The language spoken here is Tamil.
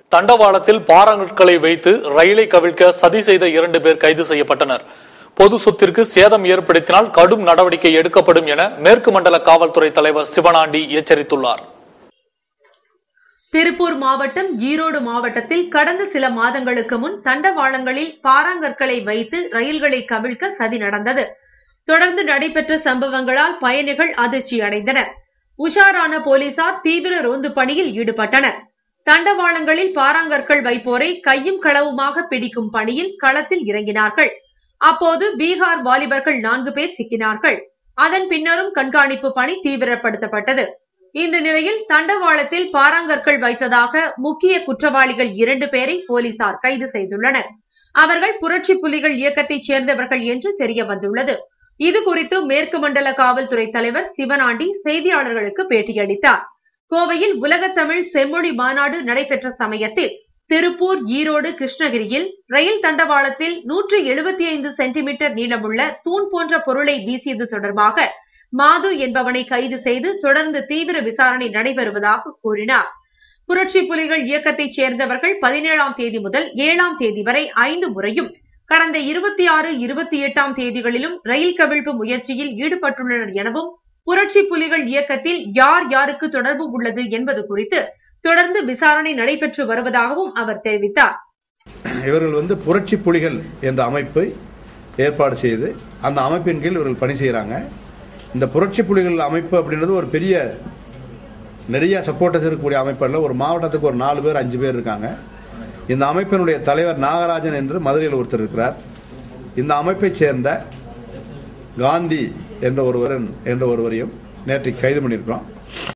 தண்டவாளத்தில் பாறாங்கற்களை வைத்து ரயிலை கவிழ்க்க சதி செய்த இரண்டு பேர் கைது செய்யப்பட்டனர் பொது சொத்திற்கு சேதம் ஏற்படுத்தினால் கடும் நடவடிக்கை எடுக்கப்படும் என மேற்கு மண்டல காவல்துறை தலைவர் சிவனாண்டி எச்சரித்துள்ளார் திருப்பூர் மாவட்டம் ஈரோடு மாவட்டத்தில் கடந்த சில மாதங்களுக்கு முன் தண்டவாளங்களில் பாறாங்கற்களை வைத்து ரயில்களை கவிழ்க்க சதி நடந்தது தொடர்ந்து நடைபெற்ற சம்பவங்களால் பயணிகள் அதிர்ச்சி அடைந்தனர் உஷாரான போலீசார் தீவிர ரோந்து பணியில் ஈடுபட்டனர் தண்டவாளங்களில் பாறாங்கற்கள் வைப்போரை கையும் களவுமாக பிடிக்கும் பணியில் களத்தில் இறங்கினார்கள் அப்போது பீகார் வாலிபர்கள் நான்கு பேர் சிக்கினார்கள் அதன் பின்னரும் கண்காணிப்பு பணி தீவிரப்படுத்தப்பட்டது இந்த நிலையில் தண்டவாளத்தில் பாறாங்கற்கள் வைத்ததாக முக்கிய குற்றவாளிகள் இரண்டு பேரை போலீசார் கைது செய்துள்ளனர் அவர்கள் புரட்சி புலிகள் இயக்கத்தைச் சேர்ந்தவர்கள் என்று தெரிய வந்துள்ளது இது குறித்து மேற்கு மண்டல காவல்துறை தலைவர் சிவனாண்டி செய்தியாளர்களுக்கு பேட்டியளித்தார் கோவையில் உலகத்தமிழ் செம்மொழி மாநாடு நடைபெற்ற சமயத்தில் திருப்பூர் ஈரோடு கிருஷ்ணகிரியில் ரயில் தண்டவாளத்தில் நூற்று எழுபத்தி ஐந்து சென்டிமீட்டர் நீளமுள்ள தூண் போன்ற பொருளை வீசியது தொடர்பாக மாது என்பவனை கைது செய்து தொடர்ந்து தீவிர விசாரணை நடைபெறுவதாக கூறினார் புரட்சி புலிகள் இயக்கத்தைச் சேர்ந்தவர்கள் பதினேழாம் தேதி முதல் ஏழாம் தேதி வரை ஐந்து முறையும் கடந்த இருபத்தி ஆறு இருபத்தி எட்டாம் தேதிகளிலும் ரயில் கவிழ்ப்பு முயற்சியில் ஈடுபட்டுள்ளனர் எனவும் புரட்சி புலிகள் இயக்கத்தில் யார் யாருக்கு தொடர்பு உள்ளது என்பது குறித்து தொடர்ந்து விசாரணை நடைபெற்று வருவதாகவும் அவர் தெரிவித்தார் இவர்கள் வந்து புரட்சி புலிகள் என்ற அமைப்பை ஏற்பாடு செய்து அந்த அமைப்பின் கீழ் இவர்கள் பணி செய்கிறாங்க இந்த புரட்சி புலிகள் அமைப்பு அப்படின்றது ஒரு பெரிய நிறைய சப்போர்ட்டர்ஸ் இருக்கக்கூடிய அமைப்பு அல்ல ஒரு மாவட்டத்துக்கு ஒரு நாலு பேர் அஞ்சு பேர் இருக்காங்க இந்த அமைப்பினுடைய தலைவர் நாகராஜன் என்று மதுரையில் ஒருத்தர் இருக்கிறார் இந்த அமைப்பைச் சேர்ந்த காந்தி என்ற ஒருவரன் என்ற ஒருவரையும் நேற்று கைது பண்ணியிருக்கிறோம்